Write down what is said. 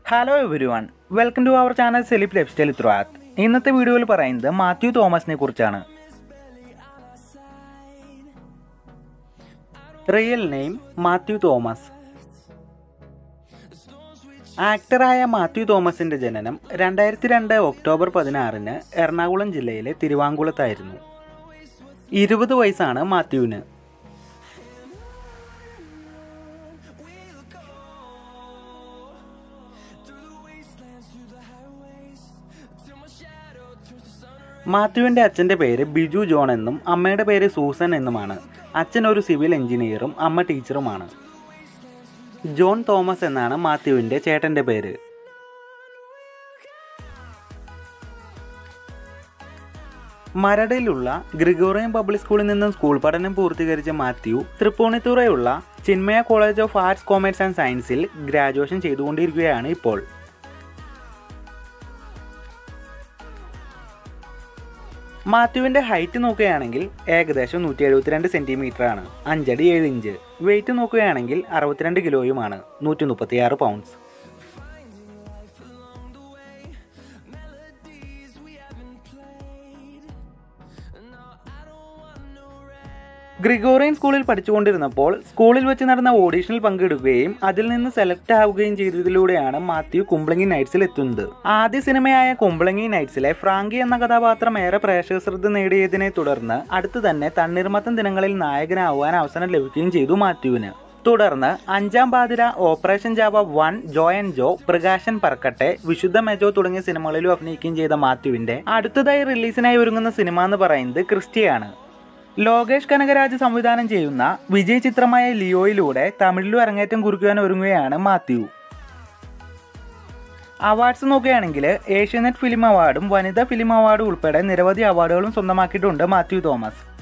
hello everyone welcome to our channel celeb lifestyle ത്രോത്ത് ഇന്നത്തെ വീഡിയോയിൽ പറയുന്നത് മാത്യു തോമസിനെ കുറിച്ചാണ് റിയൽ നെയിം മാത്യു തോമസ് ആക്ടറായ മാത്യു തോമസിന്റെ ജനനം രണ്ടായിരത്തി രണ്ട് ഒക്ടോബർ പതിനാറിന് എറണാകുളം ജില്ലയിലെ തിരുവാങ്കുളത്തായിരുന്നു ഇരുപത് വയസ്സാണ് മാത്യുവിന് മാത്യുവിൻ്റെ അച്ഛൻ്റെ പേര് ബിജു ജോൺ എന്നും അമ്മയുടെ പേര് സൂസൻ എന്നുമാണ് അച്ഛൻ ഒരു സിവിൽ എഞ്ചിനീയറും അമ്മ ടീച്ചറുമാണ് ജോൺ തോമസ് എന്നാണ് മാത്യുവിൻ്റെ ചേട്ടൻ്റെ പേര് മരടിലുള്ള ഗ്രിഗോറിയൻ പബ്ലിക് സ്കൂളിൽ നിന്നും സ്കൂൾ പഠനം പൂർത്തീകരിച്ച മാത്യു തൃപ്പൂണിത്തുറയുള്ള Chinmaya college of arts commerce and സയൻസിൽ ഗ്രാജുവേഷൻ ചെയ്തുകൊണ്ടിരിക്കുകയാണ് ഇപ്പോൾ മാത്യുവിൻ്റെ ഹൈറ്റ് നോക്കുകയാണെങ്കിൽ ഏകദേശം നൂറ്റി എഴുപത്തിരണ്ട് സെൻറ്റിമീറ്റർ ആണ് അഞ്ചടി ഏഴ് ഇഞ്ച് വെയിറ്റ് നോക്കുകയാണെങ്കിൽ അറുപത്തിരണ്ട് കിലോയുമാണ് നൂറ്റി മുപ്പത്തിയാറ് പൗണ്ട്സ് ഗ്രിഗോറിയൻ സ്കൂളിൽ പഠിച്ചുകൊണ്ടിരുന്നപ്പോൾ സ്കൂളിൽ വെച്ച് നടന്ന ഓഡീഷനിൽ പങ്കെടുക്കുകയും അതിൽ നിന്ന് സെലക്ട് ആവുകയും ചെയ്തതിലൂടെയാണ് മാത്യു കുമ്പളങ്ങി നൈറ്റ്സിൽ എത്തുന്നത് ആദ്യ സിനിമയായ കുമ്പളങ്ങി നൈറ്റ്സിലെ ഫ്രാങ്കി എന്ന കഥാപാത്രം ഏറെ പ്രേക്ഷക ശ്രദ്ധ നേടിയതിനെ തുടർന്ന് അടുത്ത് തന്നെ തണ്ണീർമത്തൻ ദിനങ്ങളിൽ നായകനാവാൻ അവസരം ലഭിക്കുകയും ചെയ്തു മാത്യുവിന് തുടർന്ന് Anjaam Pathira operation Java one Jo and Jo Prakashan Parakkatte Vishudha Mejo തുടങ്ങിയ സിനിമകളിലും അഭിനയിക്കുകയും ചെയ്ത മാത്യുവിന്റെ അടുത്തതായി റിലീസിനായി ഒരുങ്ങുന്ന സിനിമ എന്ന് പറയുന്നത് ക്രിസ്റ്റിയാണ് ലോകേഷ് കനകരാജ് സംവിധാനം ചെയ്യുന്ന വിജയ് ചിത്രമായ ലിയോയിലൂടെ തമിഴിലും അരങ്ങേറ്റം കുറിക്കുവാൻ ഒരുങ്ങുകയാണ് മാത്യു അവാർഡ്സ് നോക്കുകയാണെങ്കിൽ ഏഷ്യാനെറ്റ് ഫിലിം അവാർഡും വനിതാ ഫിലിം അവാർഡും ഉൾപ്പെടെ നിരവധി അവാർഡുകളും സ്വന്തമാക്കിയിട്ടുണ്ട് മാത്യു തോമസ്